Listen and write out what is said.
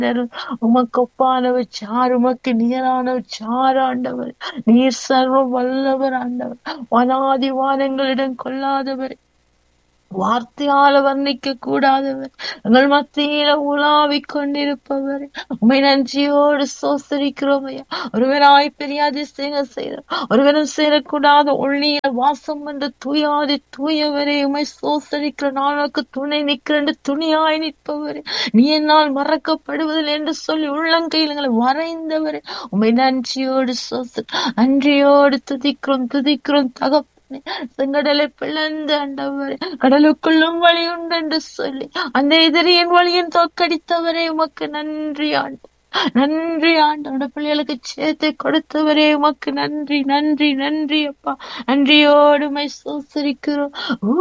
உமக்கு ஒப்பானவர் சார் உமக்கு நிகரானவர் சார் ஆண்டவர் நீர் சர்வ வல்லவர் ஆண்டவர் வனாதி வானங்களிடம் கொள்ளாதவர் வார்த்தையால வர்ணிக்க கூடாதவர் எங்கள் மத்தியில உலாவிக் கொண்டிருப்பவர் உமை நன்றியோடு சோசரிக்கிறோம் ஐயா ஒருவராய் பெரிய அதிசயங்கள் செய்தார் ஒருவரும் சேரக்கூடாத ஒளிய வாசம் என்ற தூயாதி தூயவரே உமை சோசரிக்கிற நாளுக்கு துணை நிற்கிற துணியாய் நிற்பவரே நீ என்னால் மறக்கப்படுவதில்லை என்று சொல்லி உள்ளங்கையில் எங்களை வரைந்தவரே உமை நன்றியோடு சோசர் நன்றியோடு துதிக்கிறோம் துதிக்கிறோம் தகப்ப செங்கடலை பிளந்து ஆண்டவரே கடலுக்குள்ளும் வழி உண்டு என்று சொல்லி அந்த எதிரியின் வழியின் தோக்கடித்தவரே உமக்கு நன்றி ஆண்டு நன்றி ஆண்டோட பிள்ளைகளுக்கு சேர்த்து கொடுத்தவரே உமக்கு நன்றி நன்றி நன்றி அப்பா நன்றியோடு மை சோசரிக்கிறோம்